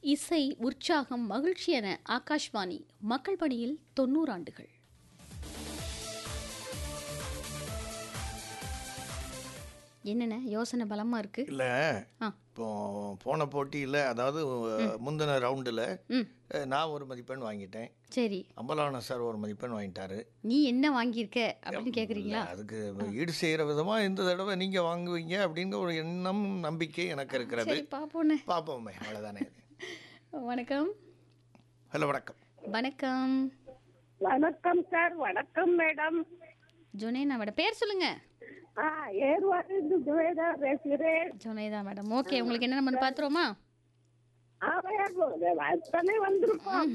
இசை உற்சாகம் மகிழ்ச்சி என ஆகாஷ்வாணி மக்கள் பணியில் தொண்ணூறு ஆண்டுகள் என்னென்ன யோசனை பலமா இருக்கு இல்லை ஆ. இப்போ போன போட்டியில் அதாவது முந்தின ரவுண்டில் ம் நான் ஒரு மதிப்பெண் வாங்கிட்டேன் சரி அம்பலான சார் ஒரு மதிப்பெண் வாங்கிட்டாரு நீ என்ன வாங்கியிருக்க அப்படின்னு கேக்குறீங்களா இல்ல, அதுக்கு ஈடு செய்கிற விதமாக இந்த தடவை நீங்கள் வாங்குவீங்க அப்படிங்கிற ஒரு எண்ணம் நம்பிக்கை எனக்கு இருக்கிறது சரி பாப்போன்னு பார்ப்போமே அவ்வளோதானே வணக்கம் ஹலோ வணக்கம் வணக்கம் வணக்கம் சார் வணக்கம் மேடம் ஜுனேனாவோட பேர் சொல்லுங்க ஆ ஏர்வாடிந்து துவேதா பேசுகிறேன் ஜுனேதா மேடம் ஓகே உங்களுக்கு என்ன நம்ம பார்த்துருவோமா அவன் அத்தனை வந்திருப்போம்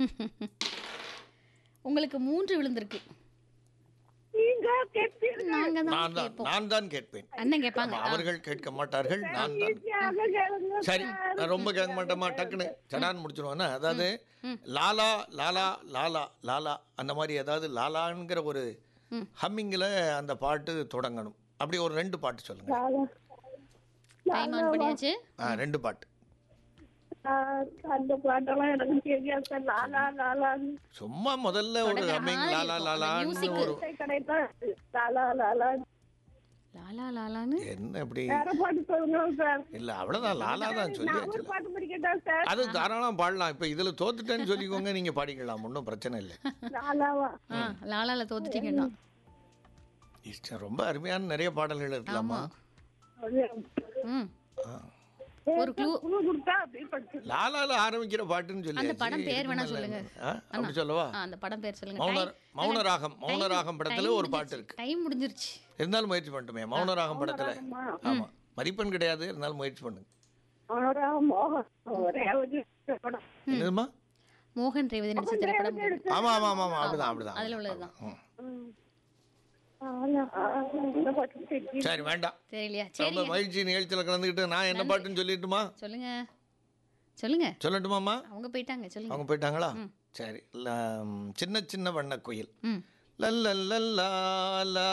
உங்களுக்கு மூன்று விழுந்திருக்கு நீங்க கேட்பீர்கள் நாங்க தான் நான் தான் கேட்போம் நான் தான் கேட்பேன் அண்ணன் கேட்பாங்க ஆமா, அவர்கள் கேட்க மாட்டார்கள் நான் தான் ஈஸியாக கேளுங்க சரி நான் ரொம்ப கேட்க மாட்டேமா டக்குன்னு சடான் முடிச்சிருவானா அதாவது லாலா லாலா லாலா லாலா அந்த மாதிரி ஏதாவது லாலாங்கிற ஒரு ஹம்மிங்கில் அந்த பாட்டு தொடங்கணும் அப்படி ஒரு ரெண்டு பாட்டு சொல்லுங்க டைம் ஆன் பண்ணியாச்சு ஆ ரெண்டு பாட்டு ஆ, அந்த பாட்டெல்லாம் எனக்கு தெரியாது சார் லாலா லாலான்னு சும்மா முதல்ல ஒரு தொடங்குற ஹம்மிங் மாதிரி லாலா இருக்கும். அந்த லாலான்னு music. ஒரு கிடைத்தான் லாலா லாலா லாலா லாலான்னு என்ன இப்படி வேற பாட்டு சொல்லுங்க சார் இல்லை அவ்வளோதான் லாலா தான் நான் சொல்லியாச்சு ஒரு பாட்டு படிக்கட்டா சார் அது தாராளம் பாடலாம் இப்போ இதில் தோத்துட்டேன்னு சொல்லிக்கோங்க நீங்கள் பாடிக்கலாம் ஒன்றும் பிரச்சனை இல்லை லாலாவா ஆ லாலால தோத்துட்டீங்கன்னா இஷ்டம் ரொம்ப அருமையான நிறைய பாடல்கள் இருக்கலாமா ம் ஒரு clue. குழு கொடுத்தா அப்படியே படிச்சு லாலால ஆரம்பிக்கிற பாட்டுன்னு சொல்லி அந்த படம் பேர் வேணா சொல்லுங்க. அப்படி சொல்லவா ஆ, அந்த படம் பேர் சொல்லுங்க மௌன Time- மௌனராகம் time- மௌனராகம் படத்துல time ஒரு பாட்டு முடிஞ்சிருச்சு. இருக்கு டைம் முடிஞ்சிருச்சு இருந்தாலும் முயற்சி பண்ணட்டுமே மௌனராகம் படத்துல ஆமா மதிப்பெண் கிடையாது இருந்தாலும் முயற்சி பண்ணுங்க அவரா மோகன் ஒரே ஒரு படம் என்னதுமா மோகன் ரேவதி நடிச்ச திரைப்படம் ஆமா ஆமா ஆமா ஆமா அப்படிதான் அப்படிதான் அதுல உள்ளதுதான் ம். ஆனா, ஆனா, இந்த பாட்டு தெரியும். சரி வேண்டாம் தெரியலையா ரொம்ப சரி மகிழ்ச்சி நிகழ்ச்சியில் கலந்துக்கிட்டு நான் என்ன பாட்டுன்னு சொல்லிட்டுமா சொல்லுங்க சொல்லுங்க சொல்லட்டுமாம்மா அவங்க போயிட்டாங்க சொல்லுங்க அவங்க போயிட்டாங்களா சரி ல- ம், சின்ன சின்ன வண்ண குயில் ம் லல்லல்லல்லா,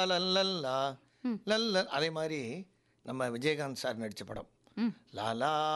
லாலல்லல்லா, லல்ல அதே மாதிரி நம்ம விஜயகாந்த் சார் நடித்த படம் ம். லாலா